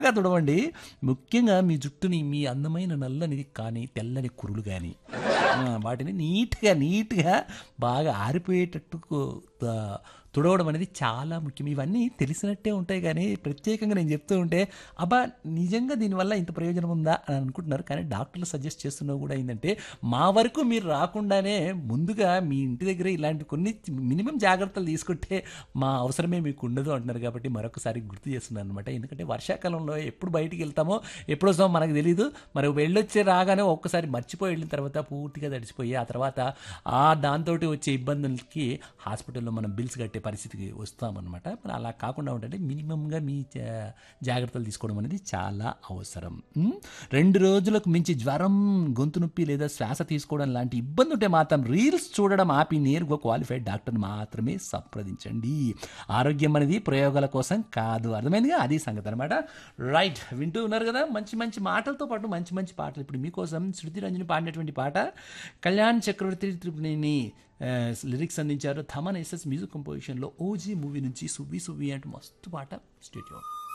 బాగా తుడవండి ముఖ్యంగా మీ జుట్టుని మీ అందమైన నల్లని కానీ తెల్లని కురులు కానీ వాటిని నీట్గా నీట్గా బాగా ఆరిపోయేటట్టు కు- త- తుడవడం అనేది చాలా ముఖ్యం ఇవన్నీ తెలిసినట్టే ఉంటాయి కానీ ప్రత్యేకంగా నేను చెప్తూ ఉంటే అబ్బా నిజంగా దీనివల్ల ఇంత ప్రయోజనం ఉందా అని అనుకుంటున్నారు కానీ డాక్టర్లు సజెస్ట్ చేస్తున్నవి కూడా ఏంటంటే మా వరకు మీరు రాకుండానే ముందుగా మీ ఇంటి దగ్గర ఇలాంటి కొన్ని మినిమం జాగ్రత్తలు తీసుకుంటే మా అవసరమే మీకు ఉండదు అంటున్నారు కాబట్టి మరొకసారి గుర్తు చేస్తున్నాను అనమాట ఎందుకంటే వర్షాకాలంలో ఎప్పుడు బయటికి వెళ్తామో ఎప్పుడు వస్తామో మనకు తెలియదు మరి వెళ్ళొచ్చే రాగానే ఒక్కసారి మర్చిపోయి వెళ్ళిన తర్వాత పూర్తిగా తడిచిపోయి ఆ తర్వాత ఆ దాంతో వచ్చే ఇబ్బందులకి హాస్పిటల్లో మనం బిల్స్ కట్టే పరిస్థితికి వస్తామన్నమాట మరి అలా కాకుండా ఉంటే మినిమంగా మీ జా- జాగ్రత్తలు తీసుకోవడం అనేది చాలా అవసరం ఉమ్? రెండు రోజులకు మించి జ్వరం గొంతు నొప్పి లేదా శ్వాస తీసుకోవడం లాంటి ఇబ్బంది ఉంటే మాత్రం రీల్స్ చూడడం ఆపి నేరుగా క్వాలిఫైడ్ డాక్టర్ని మాత్రమే సంప్రదించండి ఆరోగ్యం అనేది ప్రయోగాల కోసం కాదు అర్థమైందిగా అది సంగతి అనమాట రైట్ వింటూ ఉన్నారు కదా మంచి మంచి మాటలతో పాటు మంచి మంచి పాటలు ఇప్పుడు మీకోసం శృతి రంజని పాడినటువంటి పాట కళ్యాణ్ చక్రవర్తి త్రిపుణిని లిరిక్స్ అందించారు థమన్ ఎస్ఎస్ మ్యూజిక్ కంపోజిషన్లో ఓజీ మూవీ నుంచి సువ్వి సువ్వి అంటూ మస్తు పాట స్టేడియం